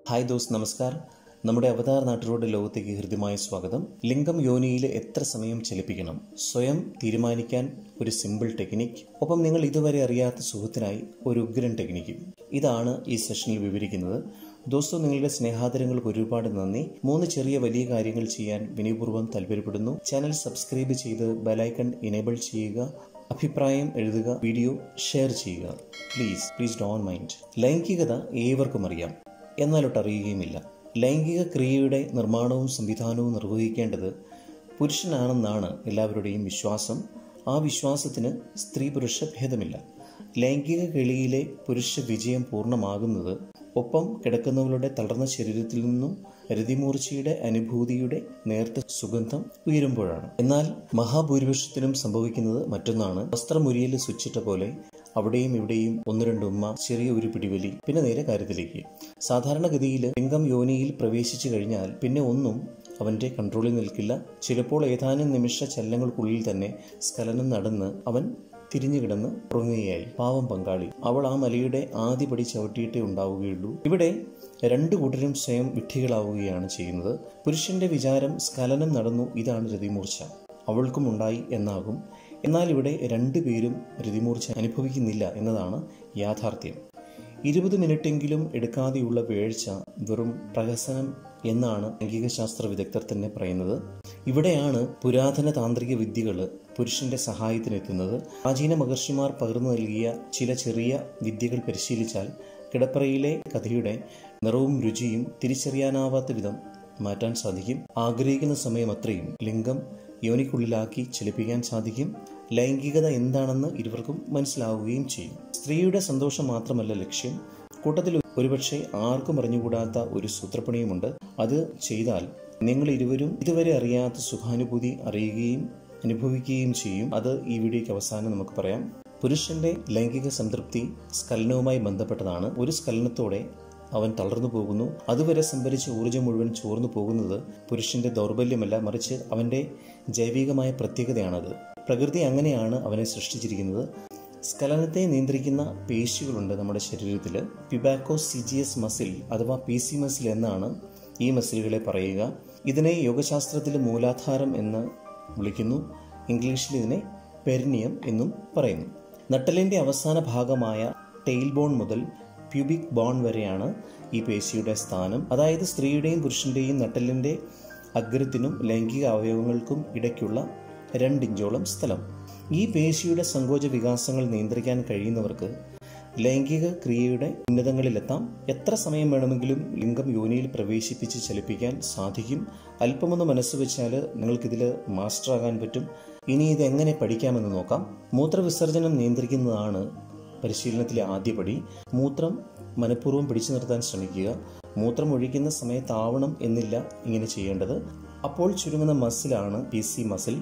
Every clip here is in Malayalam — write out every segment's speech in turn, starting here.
ഹായ് ദോസ് നമസ്കാർ നമ്മുടെ അവതാർ നാട്ടിലൂടെ ലോകത്തേക്ക് ഹൃദ്യമായ സ്വാഗതം ലിംഗം യോനിയിൽ എത്ര സമയം ചലിപ്പിക്കണം സ്വയം തീരുമാനിക്കാൻ ഒരു സിമ്പിൾ ടെക്നിക് ഒപ്പം നിങ്ങൾ ഇതുവരെ അറിയാത്ത സുഖത്തിനായി ഒരു ഉഗ്രൻ ടെക്നിക്കും ഇതാണ് ഈ സെഷനിൽ വിവരിക്കുന്നത് ദോസ്തോ നിങ്ങളുടെ സ്നേഹാദരങ്ങൾക്ക് ഒരുപാട് നന്ദി മൂന്ന് ചെറിയ വലിയ കാര്യങ്ങൾ ചെയ്യാൻ വിനയപൂർവ്വം താല്പര്യപ്പെടുന്നു ചാനൽ സബ്സ്ക്രൈബ് ചെയ്ത് ബെലൈക്കൺ ഇനേബിൾ ചെയ്യുക അഭിപ്രായം എഴുതുക വീഡിയോ ഷെയർ ചെയ്യുക പ്ലീസ് പ്ലീസ് ഡോൺ മൈൻഡ് ലൈംഗികത ഏവർക്കും അറിയാം എന്നാലൊട്ട് അറിയുകയുമില്ല ലൈംഗിക ക്രിയയുടെ നിർമ്മാണവും സംവിധാനവും നിർവഹിക്കേണ്ടത് പുരുഷനാണെന്നാണ് എല്ലാവരുടെയും വിശ്വാസം ആ വിശ്വാസത്തിന് സ്ത്രീ പുരുഷ ഭേദമില്ല ലൈംഗിക കളിയിലെ പുരുഷ വിജയം പൂർണ്ണമാകുന്നത് ഒപ്പം കിടക്കുന്നവരുടെ തളർന്ന ശരീരത്തിൽ നിന്നും രതിമൂർച്ചയുടെ അനുഭൂതിയുടെ നേർത്ത സുഗന്ധം ഉയരുമ്പോഴാണ് എന്നാൽ മഹാഭൂരിപക്ഷത്തിനും സംഭവിക്കുന്നത് മറ്റൊന്നാണ് വസ്ത്രമുരിയിൽ സ്വിച്ചിട്ട പോലെ അവിടെയും ഇവിടെയും ഒന്ന് രണ്ട് ഉമ്മ ചെറിയ ഒരു പിടിവലി പിന്നെ നേരെ കാര്യത്തിലേക്ക് സാധാരണഗതിയിൽ ലിംഗം യോനിയിൽ പ്രവേശിച്ചു കഴിഞ്ഞാൽ പിന്നെ ഒന്നും അവന്റെ കൺട്രോളിൽ നിൽക്കില്ല ചിലപ്പോൾ ഏതാനും നിമിഷ ചലനങ്ങൾക്കുള്ളിൽ തന്നെ സ്ഖലനം നടന്ന് അവൻ തിരിഞ്ഞു കിടന്ന് ഉറങ്ങുകയായി പാവം പങ്കാളി അവൾ ആ മലയുടെ ആദ്യ പടി ചവിട്ടിയിട്ടേ ഉണ്ടാവുകയുള്ളൂ ഇവിടെ രണ്ടു കൂട്ടരും സ്വയം വിഡ്ഢികളാവുകയാണ് ചെയ്യുന്നത് പുരുഷന്റെ വിചാരം സ്ഖലനം നടന്നു ഇതാണ് രതിമൂർച്ച അവൾക്കും ഉണ്ടായി എന്നാകും എന്നാൽ ഇവിടെ രണ്ടുപേരും രതിമൂർച്ച അനുഭവിക്കുന്നില്ല എന്നതാണ് യാഥാർത്ഥ്യം ഇരുപത് മിനിറ്റെങ്കിലും എടുക്കാതെയുള്ള വീഴ്ച വെറും പ്രഹസനം എന്നാണ് ലൈംഗികശാസ്ത്ര വിദഗ്ധർ തന്നെ പറയുന്നത് ഇവിടെയാണ് പുരാതന താന്ത്രിക വിദ്യകൾ പുരുഷന്റെ സഹായത്തിനെത്തുന്നത് പ്രാചീന മഹർഷിമാർ പകർന്നു നൽകിയ ചില ചെറിയ വിദ്യകൾ പരിശീലിച്ചാൽ കിടപ്പറയിലെ കഥയുടെ നിറവും രുചിയും തിരിച്ചറിയാനാവാത്ത വിധം മാറ്റാൻ സാധിക്കും ആഗ്രഹിക്കുന്ന സമയം അത്രയും ലിംഗം യോനിക്കുള്ളിലാക്കി ചലിപ്പിക്കാൻ സാധിക്കും ലൈംഗികത എന്താണെന്ന് ഇരുവർക്കും മനസ്സിലാവുകയും ചെയ്യും സ്ത്രീയുടെ സന്തോഷം മാത്രമല്ല ലക്ഷ്യം കൂട്ടത്തിൽ ഒരുപക്ഷെ ആർക്കും അറിഞ്ഞുകൂടാത്ത ഒരു സൂത്രപ്പണിയുമുണ്ട് അത് ചെയ്താൽ നിങ്ങൾ ഇരുവരും ഇതുവരെ അറിയാത്ത സുഖാനുഭൂതി അറിയുകയും അനുഭവിക്കുകയും ചെയ്യും അത് ഈ വീഡിയോയ്ക്ക് അവസാനം നമുക്ക് പറയാം പുരുഷന്റെ ലൈംഗിക സംതൃപ്തി സ്ഖലനവുമായി ബന്ധപ്പെട്ടതാണ് ഒരു സ്ഖലനത്തോടെ അവൻ തളർന്നു പോകുന്നു അതുവരെ സംഭരിച്ച ഊർജ്ജം മുഴുവൻ ചോർന്നു പോകുന്നത് പുരുഷന്റെ ദൗർബല്യമല്ല മറിച്ച് അവന്റെ ജൈവികമായ പ്രത്യേകതയാണത് പ്രകൃതി അങ്ങനെയാണ് അവനെ സൃഷ്ടിച്ചിരിക്കുന്നത് സ്ഖലനത്തെ നിയന്ത്രിക്കുന്ന പേശികളുണ്ട് നമ്മുടെ ശരീരത്തിൽ പിബാക്കോ സിജിയസ് മസിൽ അഥവാ പി സി മസിൽ എന്നാണ് ഈ മസിലുകളെ പറയുക ഇതിനെ യോഗശാസ്ത്രത്തിൽ മൂലാധാരം എന്ന് വിളിക്കുന്നു ഇംഗ്ലീഷിൽ ഇതിനെ പെരിനിയം എന്നും പറയുന്നു നട്ടലിന്റെ അവസാന ഭാഗമായ ടെയിൽ ബോൺ മുതൽ പ്യൂബിക് ബോൺ വരെയാണ് ഈ പേശിയുടെ സ്ഥാനം അതായത് സ്ത്രീയുടെയും പുരുഷന്റെയും നട്ടലിന്റെ അഗ്രത്തിനും ലൈംഗിക അവയവങ്ങൾക്കും ഇടയ്ക്കുള്ള രണ്ടിഞ്ചോളം സ്ഥലം ഈ പേശിയുടെ സങ്കോച വികാസങ്ങൾ നിയന്ത്രിക്കാൻ കഴിയുന്നവർക്ക് ലൈംഗിക ക്രിയയുടെ ഉന്നതങ്ങളിലെത്താം എത്ര സമയം വേണമെങ്കിലും ലിംഗം യോനിയിൽ പ്രവേശിപ്പിച്ച് ചലിപ്പിക്കാൻ സാധിക്കും അല്പമൊന്ന് മനസ്സ് വെച്ചാൽ നിങ്ങൾക്കിതിൽ മാസ്റ്റർ ആകാൻ പറ്റും ഇനി ഇത് എങ്ങനെ പഠിക്കാമെന്ന് നോക്കാം മൂത്രവിസർജനം നിയന്ത്രിക്കുന്നതാണ് പരിശീലനത്തിലെ ആദ്യപടി മൂത്രം മനഃപൂർവ്വം പിടിച്ചു നിർത്താൻ ശ്രമിക്കുക മൂത്രം ഒഴിക്കുന്ന സമയത്താവണം എന്നില്ല ഇങ്ങനെ ചെയ്യേണ്ടത് അപ്പോൾ ചുരുങ്ങുന്ന മസിലാണ് പി സി മസിൽ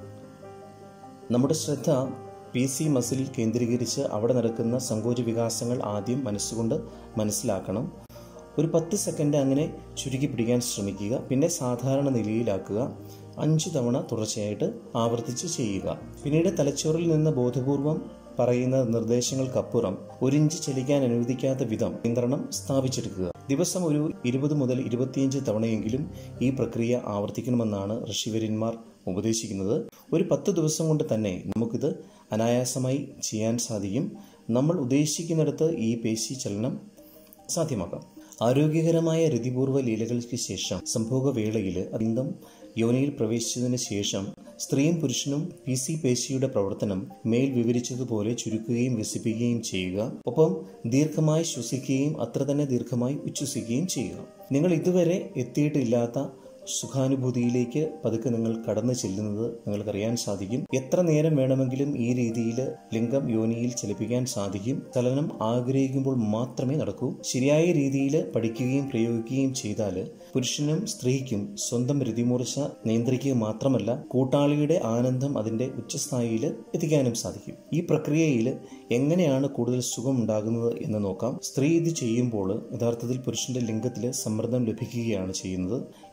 നമ്മുടെ ശ്രദ്ധ പി സി മസിൽ കേന്ദ്രീകരിച്ച് അവിടെ നടക്കുന്ന സങ്കോച വികാസങ്ങൾ ആദ്യം മനസ്സുകൊണ്ട് മനസ്സിലാക്കണം ഒരു പത്ത് സെക്കൻഡ് അങ്ങനെ ചുരുക്കി പിടിക്കാൻ ശ്രമിക്കുക പിന്നെ സാധാരണ നിലയിലാക്കുക അഞ്ച് തവണ തുടർച്ചയായിട്ട് ആവർത്തിച്ച് ചെയ്യുക പിന്നീട് തലച്ചോറിൽ നിന്ന് ബോധപൂർവം പറയുന്ന നിർദ്ദേശങ്ങൾക്കപ്പുറം ഒരിഞ്ച് ചലിക്കാൻ അനുവദിക്കാത്ത വിധം നിയന്ത്രണം സ്ഥാപിച്ചെടുക്കുക ദിവസം ഒരു ഇരുപത് മുതൽ ഇരുപത്തിയഞ്ച് തവണയെങ്കിലും ഈ പ്രക്രിയ ആവർത്തിക്കണമെന്നാണ് ഋഷിവര്യന്മാർ ഉപദേശിക്കുന്നത് ഒരു പത്ത് ദിവസം കൊണ്ട് തന്നെ നമുക്കിത് അനായാസമായി ചെയ്യാൻ സാധിക്കും നമ്മൾ ഉദ്ദേശിക്കുന്നിടത്ത് ഈ പേശി ചലനം സാധ്യമാക്കാം ആരോഗ്യകരമായ രതിപൂർവ്വ ലീലകൾക്ക് ശേഷം സംഭോഗവേളയിൽ ലിംഗം യോനിയിൽ പ്രവേശിച്ചതിന് ശേഷം സ്ത്രീയും പുരുഷനും പി സി പേശിയുടെ പ്രവർത്തനം മേൽ വിവരിച്ചതുപോലെ ചുരുക്കുകയും വികസിപ്പിക്കുകയും ചെയ്യുക ഒപ്പം ദീർഘമായി ശ്വസിക്കുകയും അത്ര തന്നെ ദീർഘമായി ഉച്ഛ്വസിക്കുകയും ചെയ്യുക നിങ്ങൾ ഇതുവരെ എത്തിയിട്ടില്ലാത്ത സുഖാനുഭൂതിയിലേക്ക് പതുക്കെ നിങ്ങൾ കടന്നു ചെല്ലുന്നത് നിങ്ങൾക്കറിയാൻ സാധിക്കും എത്ര നേരം വേണമെങ്കിലും ഈ രീതിയിൽ ലിംഗം യോനിയിൽ ചലിപ്പിക്കാൻ സാധിക്കും ചലനം ആഗ്രഹിക്കുമ്പോൾ മാത്രമേ നടക്കൂ ശരിയായ രീതിയിൽ പഠിക്കുകയും പ്രയോഗിക്കുകയും ചെയ്താൽ പുരുഷനും സ്ത്രീക്കും സ്വന്തം രതിമൂർച്ച നിയന്ത്രിക്കുക മാത്രമല്ല കൂട്ടാളിയുടെ ആനന്ദം അതിന്റെ ഉച്ചസ്ഥായിയിൽ എത്തിക്കാനും സാധിക്കും ഈ പ്രക്രിയയിൽ എങ്ങനെയാണ് കൂടുതൽ സുഖം ഉണ്ടാകുന്നത് എന്ന് നോക്കാം സ്ത്രീ ഇത് ചെയ്യുമ്പോൾ യഥാർത്ഥത്തിൽ പുരുഷന്റെ ലിംഗത്തിൽ സമ്മർദ്ദം ലഭിക്കുകയാണ് ചെയ്യുന്നത് ഇതാണ്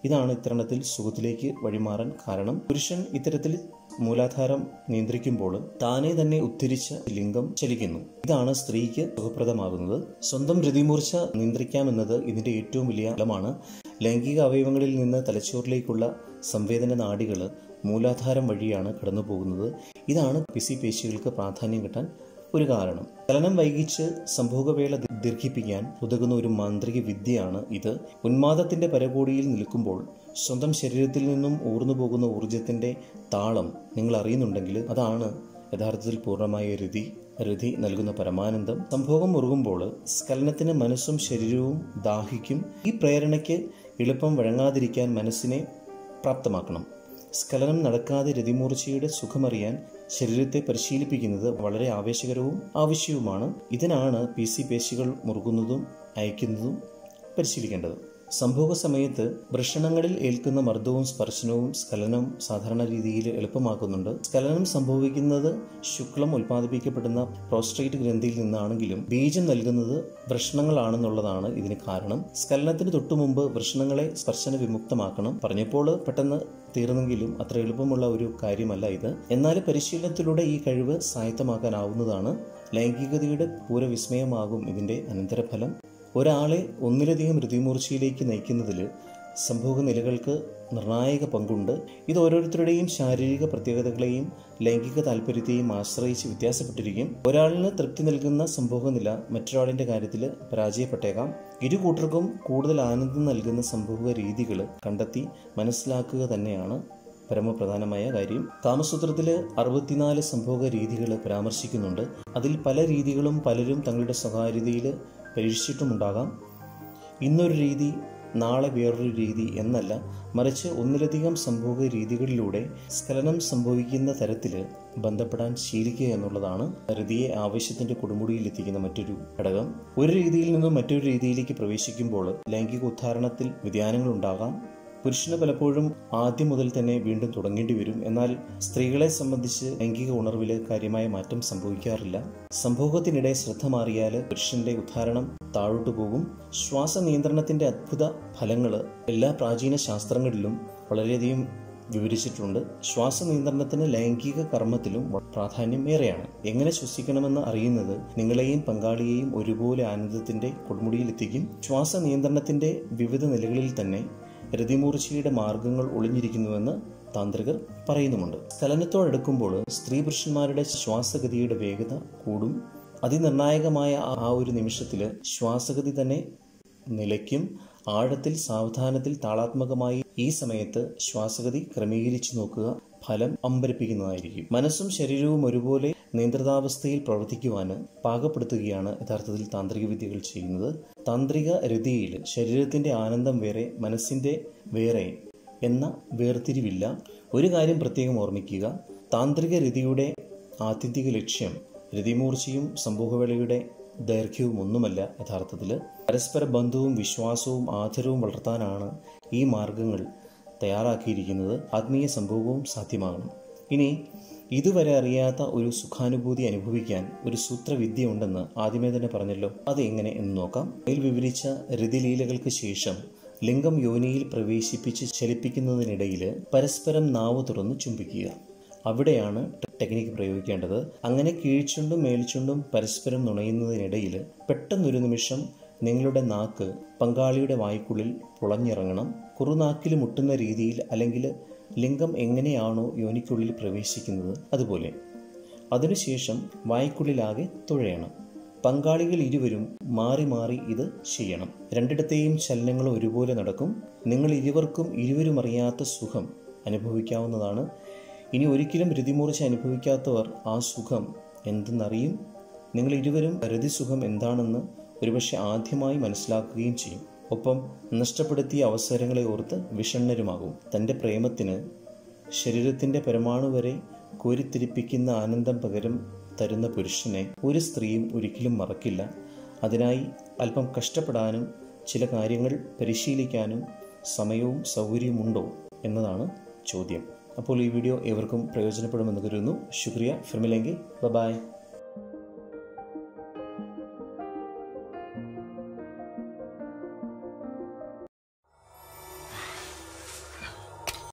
വിതരണത്തിൽ സുഖത്തിലേക്ക് വഴിമാറാൻ കാരണം പുരുഷൻ ഇത്തരത്തിൽ മൂലാധാരം നിയന്ത്രിക്കുമ്പോൾ താനെ തന്നെ ഉദ്ധരിച്ച ലിംഗം ചലിക്കുന്നു ഇതാണ് സ്ത്രീക്ക് സുഖപ്രദമാകുന്നത് സ്വന്തം രതിമൂർച്ച നിയന്ത്രിക്കാമെന്നത് ഇതിന്റെ ഏറ്റവും വലിയ ഫലമാണ് ലൈംഗിക അവയവങ്ങളിൽ നിന്ന് തലച്ചോറിലേക്കുള്ള സംവേദന നാഡികൾ മൂലാധാരം വഴിയാണ് കടന്നു പോകുന്നത് ഇതാണ് പിസി പേശികൾക്ക് പ്രാധാന്യം കിട്ടാൻ ഒരു കാരണം ചലനം വൈകിച്ച് സംഭോഗവേള ദീർഘിപ്പിക്കാൻ ഉതകുന്ന ഒരു മാന്ത്രിക വിദ്യയാണ് ഇത് ഉന്മാദത്തിന്റെ പരകോടിയിൽ നിൽക്കുമ്പോൾ സ്വന്തം ശരീരത്തിൽ നിന്നും ഊർന്നു പോകുന്ന ഊർജത്തിന്റെ താളം നിങ്ങൾ അറിയുന്നുണ്ടെങ്കിൽ അതാണ് യഥാർത്ഥത്തിൽ പൂർണ്ണമായ രതി രതി നൽകുന്ന പരമാനന്ദം സംഭോഗം മുറുകുമ്പോൾ സ്ഖലനത്തിന് മനസ്സും ശരീരവും ദാഹിക്കും ഈ പ്രേരണയ്ക്ക് എളുപ്പം വഴങ്ങാതിരിക്കാൻ മനസ്സിനെ പ്രാപ്തമാക്കണം സ്ഖലനം നടക്കാതെ രതിമൂർച്ചയുടെ സുഖമറിയാൻ ശരീരത്തെ പരിശീലിപ്പിക്കുന്നത് വളരെ ആവേശകരവും ആവശ്യവുമാണ് ഇതിനാണ് പി സി പേശികൾ മുറുകുന്നതും അയക്കുന്നതും പരിശീലിക്കേണ്ടത് സംഭോഗ സമയത്ത് വൃഷണങ്ങളിൽ ഏൽക്കുന്ന മർദ്ദവും സ്പർശനവും സ്ഖലനം സാധാരണ രീതിയിൽ എളുപ്പമാക്കുന്നുണ്ട് സ്ഖലനം സംഭവിക്കുന്നത് ശുക്ലം ഉൽപ്പാദിപ്പിക്കപ്പെടുന്ന പ്രോസ്ട്രേറ്റ് ഗ്രന്ഥിയിൽ നിന്നാണെങ്കിലും ബീജം നൽകുന്നത് വൃഷണങ്ങളാണെന്നുള്ളതാണ് ഇതിന് കാരണം സ്ഖലനത്തിന് തൊട്ടുമുമ്പ് വൃഷണങ്ങളെ സ്പർശന വിമുക്തമാക്കണം പറഞ്ഞപ്പോൾ പെട്ടെന്ന് തീർന്നെങ്കിലും അത്ര എളുപ്പമുള്ള ഒരു കാര്യമല്ല ഇത് എന്നാൽ പരിശീലനത്തിലൂടെ ഈ കഴിവ് സ്വായത്തമാക്കാനാവുന്നതാണ് ലൈംഗികതയുടെ പൂരവിസ്മയമാകും ഇതിന്റെ അനന്തരഫലം ഒരാളെ ഒന്നിലധികം ഋതിമൂർച്ചയിലേക്ക് നയിക്കുന്നതിൽ സംഭോഗ നിലകൾക്ക് നിർണായക പങ്കുണ്ട് ഇത് ഓരോരുത്തരുടെയും ശാരീരിക പ്രത്യേകതകളെയും ലൈംഗിക താല്പര്യത്തെയും ആശ്രയിച്ച് വ്യത്യാസപ്പെട്ടിരിക്കും ഒരാളിന് തൃപ്തി നൽകുന്ന സംഭോഗ നില മറ്റൊരാളിന്റെ കാര്യത്തിൽ പരാജയപ്പെട്ടേക്കാം ഇരു കൂട്ടർക്കും കൂടുതൽ ആനന്ദം നൽകുന്ന സംഭോഗ രീതികൾ കണ്ടെത്തി മനസ്സിലാക്കുക തന്നെയാണ് പരമപ്രധാനമായ കാര്യം കാമസൂത്രത്തിൽ അറുപത്തിനാല് സംഭോഗ രീതികൾ പരാമർശിക്കുന്നുണ്ട് അതിൽ പല രീതികളും പലരും തങ്ങളുടെ സ്വകാര്യതയിൽ പരീക്ഷിച്ചിട്ടുമുണ്ടാകാം ഇന്നൊരു രീതി നാളെ വേറൊരു രീതി എന്നല്ല മറിച്ച് ഒന്നിലധികം സംഭോഗ രീതികളിലൂടെ സ്ഖലനം സംഭവിക്കുന്ന തരത്തിൽ ബന്ധപ്പെടാൻ ശീലിക്കുക എന്നുള്ളതാണ് രതിയെ ആവശ്യത്തിന്റെ കൊടുമുടിയിൽ എത്തിക്കുന്ന മറ്റൊരു ഘടകം ഒരു രീതിയിൽ നിന്നും മറ്റൊരു രീതിയിലേക്ക് പ്രവേശിക്കുമ്പോൾ ലൈംഗിക ഉദ്ധാരണത്തിൽ വ്യതിയാനങ്ങൾ ഉണ്ടാകാം പുരുഷന് പലപ്പോഴും ആദ്യം മുതൽ തന്നെ വീണ്ടും തുടങ്ങേണ്ടി വരും എന്നാൽ സ്ത്രീകളെ സംബന്ധിച്ച് ലൈംഗിക ഉണർവിൽ കാര്യമായ മാറ്റം സംഭവിക്കാറില്ല സംഭോഗത്തിനിടെ ശ്രദ്ധ മാറിയാൽ പുരുഷന്റെ ഉദ്ധാരണം താഴോട്ടു പോകും ശ്വാസ നിയന്ത്രണത്തിന്റെ അത്ഭുത ഫലങ്ങൾ എല്ലാ പ്രാചീന ശാസ്ത്രങ്ങളിലും വളരെയധികം വിവരിച്ചിട്ടുണ്ട് ശ്വാസ നിയന്ത്രണത്തിന് ലൈംഗിക കർമ്മത്തിലും പ്രാധാന്യം ഏറെയാണ് എങ്ങനെ ശ്വസിക്കണമെന്ന് അറിയുന്നത് നിങ്ങളെയും പങ്കാളിയെയും ഒരുപോലെ ആനന്ദത്തിന്റെ കൊടുമുടിയിൽ എത്തിക്കും ശ്വാസ നിയന്ത്രണത്തിന്റെ വിവിധ നിലകളിൽ തന്നെ രതിമൂർച്ചയുടെ മാർഗങ്ങൾ ഒളിഞ്ഞിരിക്കുന്നുവെന്ന് താന്ത്രികർ പറയുന്നുമുണ്ട് ചലനത്തോടടുക്കുമ്പോൾ സ്ത്രീ പുരുഷന്മാരുടെ ശ്വാസഗതിയുടെ വേഗത കൂടും അതിനിർണായകമായ ആ ഒരു നിമിഷത്തിൽ ശ്വാസഗതി തന്നെ നിലയ്ക്കും ആഴത്തിൽ സാവധാനത്തിൽ താളാത്മകമായി ഈ സമയത്ത് ശ്വാസഗതി ക്രമീകരിച്ചു നോക്കുക ഫലം അമ്പരിപ്പിക്കുന്നതായിരിക്കും മനസ്സും ശരീരവും ഒരുപോലെ നിയന്ത്രിതാവസ്ഥയിൽ പ്രവർത്തിക്കുവാന് പാകപ്പെടുത്തുകയാണ് യഥാർത്ഥത്തിൽ താന്ത്രിക വിദ്യകൾ ചെയ്യുന്നത് താന്ത്രിക രതിയിൽ ശരീരത്തിന്റെ ആനന്ദം വേറെ മനസ്സിന്റെ വേറെ എന്ന വേർതിരിവില്ല ഒരു കാര്യം പ്രത്യേകം ഓർമ്മിക്കുക താന്ത്രിക രതിയുടെ ആത്യന്തിക ലക്ഷ്യം രതിമൂർച്ചയും സംഭവവേളയുടെ ദൈർഘ്യവും ഒന്നുമല്ല യഥാർത്ഥത്തിൽ പരസ്പര ബന്ധവും വിശ്വാസവും ആദരവും വളർത്താനാണ് ഈ മാർഗങ്ങൾ തയ്യാറാക്കിയിരിക്കുന്നത് ആത്മീയ സംഭവവും സാധ്യമാകണം ഇനി ഇതുവരെ അറിയാത്ത ഒരു സുഖാനുഭൂതി അനുഭവിക്കാൻ ഒരു സൂത്രവിദ്യ ഉണ്ടെന്ന് ആദ്യമേ തന്നെ പറഞ്ഞല്ലോ അത് എങ്ങനെ എന്ന് നോക്കാം അതിൽ വിവരിച്ച രതിലീലകൾക്ക് ശേഷം ലിംഗം യോനിയിൽ പ്രവേശിപ്പിച്ച് ചലിപ്പിക്കുന്നതിനിടയിൽ പരസ്പരം നാവ് തുറന്ന് ചുംബിക്കുക അവിടെയാണ് ടെക്നിക്ക് പ്രയോഗിക്കേണ്ടത് അങ്ങനെ കീഴ്ച്ചുണ്ടും മേൽച്ചുണ്ടും പരസ്പരം നുണയുന്നതിനിടയിൽ പെട്ടെന്നൊരു നിമിഷം നിങ്ങളുടെ നാക്ക് പങ്കാളിയുടെ വായ്ക്കുള്ളിൽ പുളഞ്ഞിറങ്ങണം കുറുനാക്കിൽ മുട്ടുന്ന രീതിയിൽ അല്ലെങ്കിൽ ലിംഗം എങ്ങനെയാണോ യോനിക്കുള്ളിൽ പ്രവേശിക്കുന്നത് അതുപോലെ അതിനുശേഷം വായ്ക്കുള്ളിലാകെ തുഴയണം പങ്കാളികൾ ഇരുവരും മാറി മാറി ഇത് ചെയ്യണം രണ്ടിടത്തെയും ചലനങ്ങൾ ഒരുപോലെ നടക്കും നിങ്ങൾ ഇരുവർക്കും ഇരുവരും അറിയാത്ത സുഖം അനുഭവിക്കാവുന്നതാണ് ഇനി ഒരിക്കലും രതിമൂർച്ച അനുഭവിക്കാത്തവർ ആ സുഖം എന്തെന്നറിയും നിങ്ങൾ ഇരുവരും രതിസുഖം എന്താണെന്ന് ഒരുപക്ഷെ ആദ്യമായി മനസ്സിലാക്കുകയും ചെയ്യും ഒപ്പം നഷ്ടപ്പെടുത്തിയ അവസരങ്ങളെ ഓർത്ത് വിഷണ്ണരുമാകും തൻ്റെ പ്രേമത്തിന് ശരീരത്തിൻ്റെ പരമാണു വരെ കോരിത്തിരിപ്പിക്കുന്ന ആനന്ദം പകരം തരുന്ന പുരുഷനെ ഒരു സ്ത്രീയും ഒരിക്കലും മറക്കില്ല അതിനായി അല്പം കഷ്ടപ്പെടാനും ചില കാര്യങ്ങൾ പരിശീലിക്കാനും സമയവും സൗകര്യവുമുണ്ടോ എന്നതാണ് ചോദ്യം അപ്പോൾ ഈ വീഡിയോ ഏവർക്കും പ്രയോജനപ്പെടുമെന്ന് കരുതുന്നു ശുക്രിയ ഫിർമിലെങ്കിൽ ബൈ